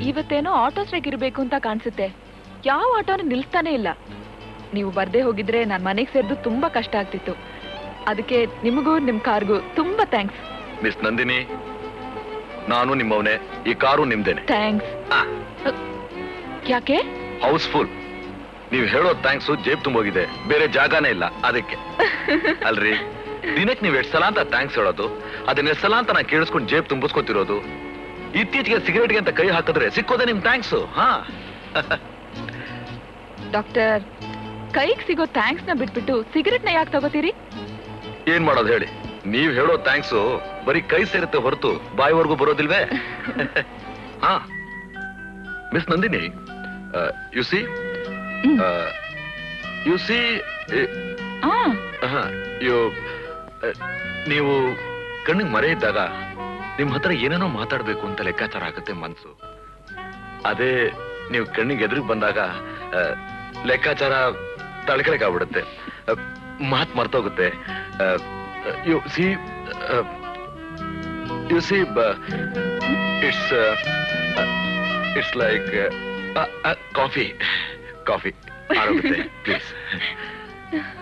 ಇವತ್ತೇನೋ auto strike ಇರ್ಬೇಕು ಅಂತ ಕಾಣಿಸುತ್ತೆ ಯಾವ ಆಟೋನು ನಿಲ್ಸ್ತಾನೆ ಇಲ್ಲ ನೀವು ಬರ್ದೇ ಹೋಗಿದ್ರೆ ನಾನ್ ಮನೆಗೆ ಸೇರ್ದು ತುಂಬಾ ಕಷ್ಟ ಆಗ್ತಿತ್ತು ಅದಕ್ಕೆ ನಿಮಗೂ ನಿಮ್ ಕಾರ್ಗೂ ತುಂಬಾ ಥ್ಯಾಂಕ್ಸ್ ಮಿಸ್ ನಂದಿನಿ ನಾನು ನಿಮ್ಮವನೇ ಈ ಕಾರು ನಿಮ್ದೇನೆ ಥ್ಯಾಂಕ್ಸ್ ಆ. ಯಾಕೆ ಹೌಸ್ಫುಲ್ ನೀವು ಹೇಳೋ ಥ್ಯಾಂಕ್ಸ್ ಜೇಬ್ ತುಂಬೋಗಿದೆ ಬೇರೆ ಜಾಗನೇ ಇಲ್ಲ ಅದಕ್ಕೆ ಅಲ್ರಿ ದಿನಕ್ಕೆ ನೀವು ಎಷ್ಟು ಸಲ ಅಂತ ಥ್ಯಾಂಕ್ಸ್ ಹೇಳೋದು ಅದನ್ನ ಎಷ್ಟು ಸಲ ಅಂತ ನಾ ಕೇಳಿಸ್ಕೊಂಡು ಜೇಬ್ ತುಂಬಿಸ್ಕೊತಿರೋದು ಇತ್ತೀಚೆಗೆ ಸಿಗರೇಟ್ಗೆ ಅಂತ ಕೈ ಹಾಕಿದ್ರೆ ಸಿಕ್ಕೋದೆ ನಿಮ್ ಥ್ಯಾಂಕ್ಸ್ ಹಾ ಡಾಕ್ಟರ್ ಕೈಗ್ ಸಿಗೋ ಥ್ಯಾಂಕ್ಸ್ ನ ಬಿಟ್ಬಿಟ್ಟು ಸಿಗರೆಟ್ ನ ಯಾಕೆ ತಗೋತೀರಿ ಏನ್ ಮಾಡೋದು ಹೇಳಿ ನೀವ್ ಹೇಳೋ ಥ್ಯಾಂಕ್ಸ್ ಬರೀ ಕೈ ಸೇರುತ್ತೆ ಹೊರತು ಬಾಯಿವರೆಗೂ ಬರೋದಿಲ್ವೇ ಹಾ miss Nandini you see hmm. You see ah you ನೀವು ಕಣ್ಣಿಗೆ ಮರೆ ಇದ್ದಾಗ ನಿಮ್ ಹತ್ರ ಏನೇನೋ ಮಾತಾಡ್ಬೇಕು ಅಂತ ಲೆಕ್ಕಾಚಾರ ಆಗುತ್ತೆ ಮನ್ಸು ಅದೇ ನೀವು ಕಣ್ಣಿಗೆ ಎದುರಿಗೆ ಬಂದಾಗ ಆ, ಲೆಕ್ಕಾಚಾರ ತಳ್ಕೊಳಕ್ಕಾಗ್ಬಿಡುತ್ತೆ ಆ, ಮಾತ್ ಮರ್ತೋಗುತ್ತೆ you see you see it's it's like coffee coffee ಆರೋಗುತ್ತೆ ಪ್ಲೀಸ್